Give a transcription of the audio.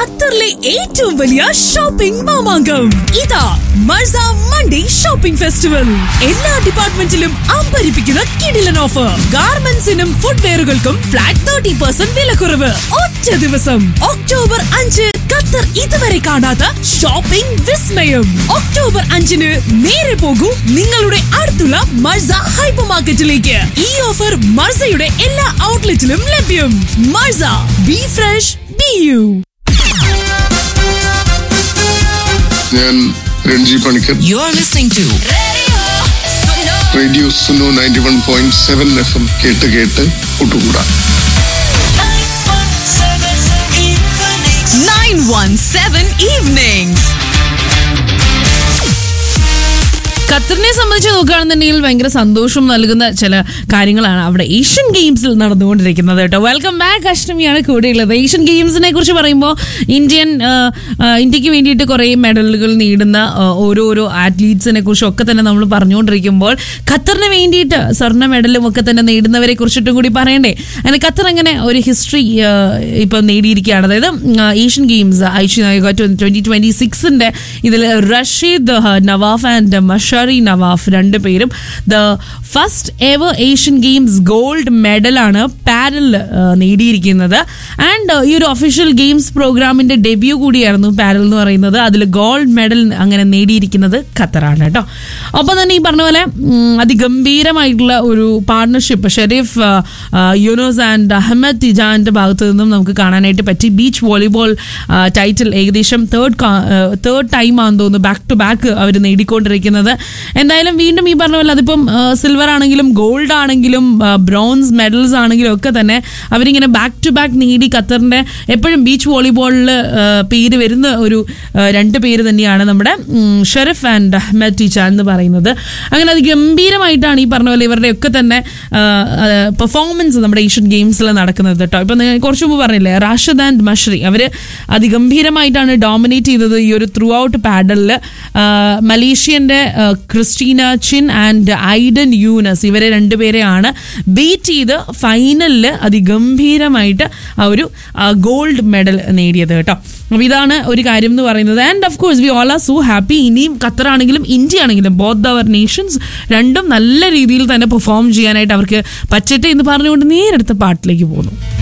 ഖത്തറിലെ ഏറ്റവും വലിയ ഷോപ്പിംഗ് മാമാങ്കം ഇതാ മർസ മൺഡേ ഷോപ്പിംഗ് ഫെസ്റ്റിവൽ എല്ലാ ഡിപ്പാർട്ട്മെന്റിലും അമ്പരിപ്പിക്കുന്ന കിടിലൻ ഓഫർ ഗാർമെന്റ്സിനും ഫുട്വെയറുകൾക്കും ഫ്ലാറ്റ് തേർട്ടി പെർസെന്റ് വിലക്കുറവ് ഒറ്റ ദിവസം ഒക്ടോബർ അഞ്ച് ഖത്തർ ഇതുവരെ കാണാത്ത ഷോപ്പിംഗ് വിസ്മയം ഒക്ടോബർ അഞ്ചിന് നേരെ പോകൂ നിങ്ങളുടെ അടുത്തുള്ള മർസ ഹൈപ്പർ മാർക്കറ്റിലേക്ക് ഈ ഓഫർ മർസയുടെ എല്ലാ ഔട്ട്ലെറ്റിലും ലഭ്യം മർസ ബി ഫ്രഷ് ബി യു ഞാൻ Ranji Panicker You are listening to radio Sunu ninety one point seven FM എം കേട്ട് കേട്ട് കൂട്ടുകൂടാ 917 Evenings. ഖത്തറിനെ സംബന്ധിച്ച് നോക്കുകയാണെന്നുണ്ടെങ്കിൽ ഭയങ്കര സന്തോഷം നൽകുന്ന ചില കാര്യങ്ങളാണ് അവിടെ ഏഷ്യൻ ഗെയിംസിൽ നടന്നുകൊണ്ടിരിക്കുന്നത് കേട്ടോ വെൽക്കം ബാക്ക് അഷ്ടമിയാണ് കൂടെയുള്ളത് ഏഷ്യൻ ഗെയിംസിനെ കുറിച്ച് പറയുമ്പോൾ ഇന്ത്യൻ ആ, ആ, ഇന്ത്യക്ക് വേണ്ടിയിട്ട് കുറേ മെഡലുകൾ നേടുന്ന ആ, ഓരോരോ ആത്ലീറ്റ്സിനെ കുറിച്ചും ഒക്കെ തന്നെ നമ്മൾ പറഞ്ഞുകൊണ്ടിരിക്കുമ്പോൾ ഖത്തറിന് വേണ്ടിയിട്ട് സ്വർണ്ണ മെഡലും ഒക്കെ തന്നെ നേടുന്നവരെ കുറിച്ചിട്ടും കൂടി പറയണ്ടേ അങ്ങനെ ഖത്തർ അങ്ങനെ ഒരു ഹിസ്റ്ററി ഇപ്പം നേടിയിരിക്കുകയാണ് അതായത് ആ, Asian games Aishwarya twenty twenty സിക്സിന്റെ ഇതിൽ Rashid Nawaf and Mashari Nawaf രണ്ട് പേരും the first ever Asian games gold മെഡലാണ് പാരൽ നേടിയിരിക്കുന്നത് ആൻഡ് ഈ ഒരു ഒഫീഷ്യൽ ഗെയിംസ് പ്രോഗ്രാമിന്റെ ഡെബ്യൂ കൂടിയായിരുന്നു പാരൽ എന്ന് പറയുന്നത് അതിൽ ഗോൾഡ് മെഡൽ അങ്ങനെ നേടിയിരിക്കുന്നത് ഖത്തറാണ് കേട്ടോ ഒപ്പം തന്നെ ഈ പറഞ്ഞ പോലെ ഉം, അതിഗംഭീരമായിട്ടുള്ള ഒരു പാർട്ണർഷിപ്പ് ഷെരീഫ് ആ, ആ, യൂനൂസ് ആൻഡ് അഹമ്മദ് തിജാന്റെ ഭാഗത്തു നിന്നും നമുക്ക് കാണാനായിട്ട് പറ്റി ബീച്ച് വോളിബോൾ ടൈറ്റിൽ ഏകദേശം തേർഡ് തേർഡ് ടൈം ആണെന്ന് തോന്നുന്നു ബാക്ക് ടു ബാക്ക് അവർ നേടിക്കൊണ്ടിരിക്കുന്നത് എന്തായാലും വീണ്ടും ഈ പറഞ്ഞ പോലെ അതിപ്പം സിൽവർ ആണെങ്കിലും ഗോൾഡ് ആണെങ്കിലും ബ്രോൺസ് മെഡൽസ് ആണെങ്കിലും ഒക്കെ തന്നെ അവരിങ്ങനെ ബാക്ക് ടു ബാക്ക് നേടി ഖത്തറിന്റെ എപ്പോഴും ബീച്ച് വോളിബോളിൽ പേര് വരുന്ന ഒരു ആ, രണ്ട് പേര് തന്നെയാണ് നമ്മുടെ ഉം, ഷെറിഫ് ആൻഡ് അഹമ്മദ് ടീച്ചാൻ എന്ന് പറയുന്നത് അങ്ങനെ അത് ഗംഭീരമായിട്ടാണ് ഈ പറഞ്ഞ പോലെ ഇവരുടെ ഒക്കെ തന്നെ പെർഫോമൻസ് നമ്മുടെ ഏഷ്യൻ ഗെയിംസിൽ നടക്കുന്നത് കേട്ടോ ഇപ്പൊ നിങ്ങൾ കുറച്ച് മുമ്പ് പറഞ്ഞില്ലേ റാഷിദ് ആൻഡ് മഷ്രി അവര് അതിഗംഭീരമായിട്ടാണ് ഡോമിനേറ്റ് ചെയ്തത് ഈ ഒരു ത്രൂ ഔട്ട് പാഡലിൽ മലേഷ്യന്റെ ആ, Christina Chin and Aidan Yunus ഇവരെ രണ്ടുപേരെയാണ് ബീറ്റ് ചെയ്ത് ഫൈനലിൽ അതിഗംഭീരമായിട്ട് ആ ഒരു ഗോൾഡ് മെഡൽ നേടിയത് കേട്ടോ അപ്പോൾ ഇതാണ് ഒരു കാര്യം എന്ന് പറയുന്നത് and of course we all are so happy ഇനിയും ഖത്തറാണെങ്കിലും ഇന്ത്യ ആണെങ്കിലും ബോത്ത് അവർ നേഷൻസ് രണ്ടും നല്ല രീതിയിൽ തന്നെ പെർഫോം ചെയ്യാനായിട്ട് അവർക്ക് പറ്റട്ടെ എന്ന് പറഞ്ഞുകൊണ്ട് നേരെടുത്ത പാട്ടിലേക്ക് പോകുന്നു